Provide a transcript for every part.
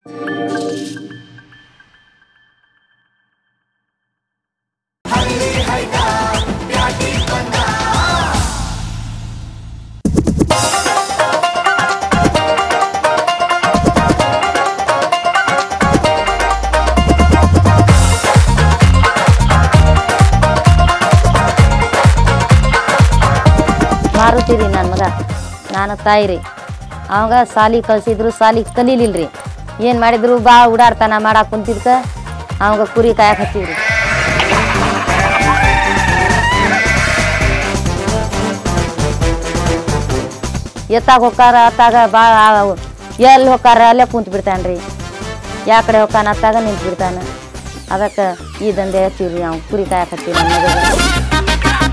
ಮಾರುತಿ ರೀ ನನ್ನ ಮಗ ನಾನು ತಾಯಿ ರೀ ಅವಾಗ ಸಾಲಿ ಕಳ್ಸಿದ್ರು ಸಾಲಿ ಕಲೀಲಿಲ್ರಿ ಏನು ಮಾಡಿದ್ರು ಬಾ ಉಡಾಡ್ತಾನ ಮಾಡಾಕ್ ಕುಂತಿದ್ಕ ಅವಾಗ ಕುರಿ ಕಾಯಕ್ ಹಚ್ಚಿವ್ರಿ ಎತ್ತಾಗ ಹೋಕಾರ ಅತ್ತಾಗ ಬಾ ಎಲ್ಲಿ ಹೋಕಾರ ಅಲ್ಲೇ ಕುಂತ ಬಿಡ್ತಾನ್ರಿ ಯಾ ಕಡೆ ಹೋಗಾನ ಅತ್ತಾಗ ನಿಂತು ಬಿಡ್ತಾನ ಅದಕ್ಕೆ ಈ ದಂಧೆ ಹಚ್ಚಿವ್ರಿ ನಾವು ಕುರಿ ಕಾಯಕ್ ಹಚ್ಚಿವಿ ನನ್ನ ಮಗ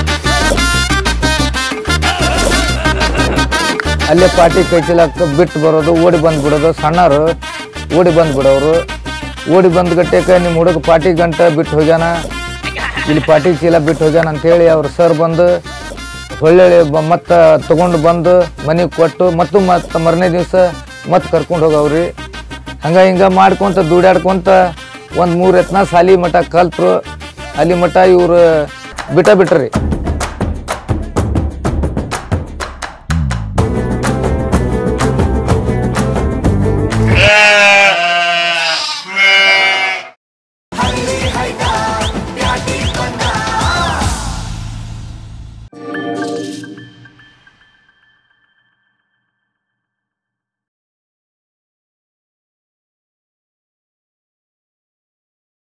ಅಲ್ಲೇ ಪಾಟಿ ಕೈ ಚೀಲಕ್ಕೆ ಬಿಟ್ಟು ಬರೋದು ಓಡಿ ಬಂದು ಬಿಡೋದು ಸಣ್ಣರು ಓಡಿ ಬಂದು ಬಿಡೋರು ಓಡಿ ಬಂದು ಗಟ್ಟೆಗೆ ನಿಮ್ಮ ಹುಡುಗ ಪಾಟಿ ಗಂಟ ಬಿಟ್ಟು ಹೋಗ್ಯಾನ ಇಲ್ಲಿ ಪಾಟಿ ಚೀಲ ಬಿಟ್ಟು ಹೋಗ್ಯಾನ ಅಂತೇಳಿ ಅವ್ರು ಸರ್ ಬಂದು ಒಳ್ಳೆ ಮತ್ತೆ ತಗೊಂಡು ಬಂದು ಮನೆಗೆ ಕೊಟ್ಟು ಮತ್ತು ಮತ್ತೆ ಮರನೇ ದಿವಸ ಮತ್ತೆ ಕರ್ಕೊಂಡು ಹೋಗವ್ರಿ ಹಂಗ ಹಿಂಗ ಮಾಡ್ಕೊಂತ ದುಡ್ಯಾಡ್ಕೊಂತ ಒಂದು ಮೂರು ಎತ್ನ ಸಾಲಿ ಮಠ ಕಲ್ತ್ರು ಅಲ್ಲಿ ಮಠ ಇವ್ರು ಬಿಟ್ಟ ಬಿಟ್ರಿ